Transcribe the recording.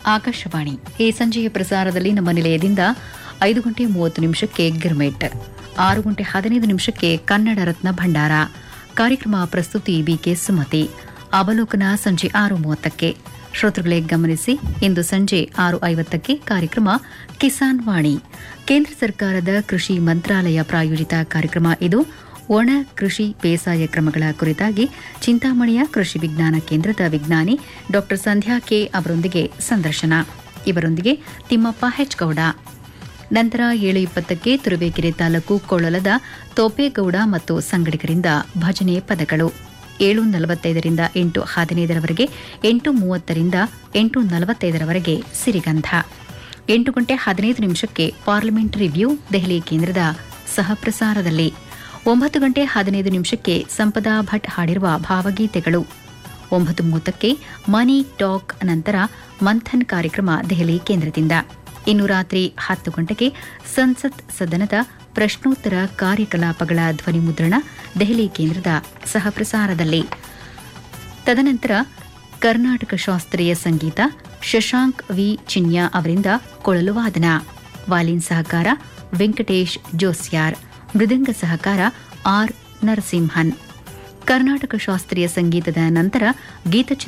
ಆಕಾಶವಾಣಿ ಈ ಸಂಜೆಯ ಪ್ರಸಾರದಲ್ಲಿ ನಮ್ಮ ನಿಲಯದಿಂದ ಐದು ಗಂಟೆ ಮೂವತ್ತು ನಿಮಿಷಕ್ಕೆ ಗಿರ್ಮೆಟ್ ಆರು ಗಂಟೆ ಹದಿನೈದು ನಿಮಿಷಕ್ಕೆ ಕನ್ನಡ ರತ್ನ ಭಂಡಾರ ಕಾರ್ಯಕ್ರಮ ಪ್ರಸ್ತುತಿ ಬಿಕೆ ಸುಮತಿ ಅವಲೋಕನ ಸಂಜೆ ಆರು ಮೂವತ್ತಕ್ಕೆ ಶ್ರೋತೃಗಳೇ ಗಮನಿಸಿ ಇಂದು ಸಂಜೆ ಆರು ಐವತ್ತಕ್ಕೆ ಕಾರ್ಯಕ್ರಮ ಕಿಸಾನ್ ವಾಣಿ ಕೇಂದ್ರ ಸರ್ಕಾರದ ಕೃಷಿ ಮಂತ್ರಾಲಯ ಪ್ರಾಯೋಜಿತ ಕಾರ್ಯಕ್ರಮ ಇದು ಒಣ ಕೃಷಿ ಬೇಸಾಯ ಕ್ರಮಗಳ ಕುರಿತಾಗಿ ಚಿಂತಾಮಣಿಯ ಕೃಷಿ ವಿಜ್ಞಾನ ಕೇಂದ್ರದ ವಿಜ್ಞಾನಿ ಡಾ ಸಂಧ್ಯಾ ಕೆ ಅವರೊಂದಿಗೆ ಸಂದರ್ಶನ ಇವರೊಂದಿಗೆ ತಿಮ್ಮಪ್ಪ ಹೆಚ್ಗೌಡ ನಂತರ ಏಳು ಇಪ್ಪತ್ತಕ್ಕೆ ತುರುವೇಕೆರೆ ತಾಲೂಕು ಕೊಳ್ಳಲದ ತೋಪೇಗೌಡ ಮತ್ತು ಸಂಗಡಿಗರಿಂದ ಭಜನೆ ಪದಗಳು ಏಳು ನಲವತ್ತೈದರಿಂದ ಎಂಟು ಹದಿನೈದರವರೆಗೆ ಎಂಟು ಮೂವತ್ತರಿಂದ ಎಂಟು ನಲವತ್ತೈದರವರೆಗೆ ಸಿರಿಗಂಧ ಎಂಟು ಗಂಟೆ ಹದಿನೈದು ನಿಮಿಷಕ್ಕೆ ಪಾರ್ಲಿಮೆಂಟ್ ರಿವ್ಯೂ ದೆಹಲಿ ಕೇಂದ್ರದ ಸಹಪ್ರಸಾರದಲ್ಲಿ ಒಂಬತ್ತು ಗಂಟೆ ಹದಿನೈದು ನಿಮಿಷಕ್ಕೆ ಸಂಪದಾ ಭಟ್ ಹಾಡಿರುವ ಭಾವಗೀತೆಗಳು ಒಂಬತ್ತು ಮೂವತ್ತಕ್ಕೆ ಮನಿ ಟಾಕ್ ನಂತರ ಮಂಥನ್ ಕಾರ್ಯಕ್ರಮ ದೆಹಲಿ ಕೇಂದ್ರದಿಂದ ಇನ್ನು ರಾತ್ರಿ ಹತ್ತು ಗಂಟೆಗೆ ಸಂಸತ್ ಸದನದ ಪ್ರಶ್ನೋತ್ತರ ಕಾರ್ಯಕಲಾಪಗಳ ಧ್ವನಿಮುದ್ರಣ ದೆಹಲಿ ಕೇಂದ್ರದ ಸಹಪ್ರಸಾರದಲ್ಲಿ ತದನಂತರ ಕರ್ನಾಟಕ ಶಾಸ್ತ್ರೀಯ ಸಂಗೀತ ಶಶಾಂಕ್ ವಿ ಚಿನ್ಯಾ ಅವರಿಂದ ಕೊಳಲು ವಾದನ ವಾಲಿನ್ ಸಹಕಾರ ವೆಂಕಟೇಶ್ ಜೋಸ್ಯಾರ್ ಮೃದಂಗ ಸಹಕಾರ ಆರ್ ನರಸಿಂಹನ್ ಕರ್ನಾಟಕ ಶಾಸ್ತ್ರೀಯ ಸಂಗೀತದ ನಂತರ ಗೀತಚಂದ್ರ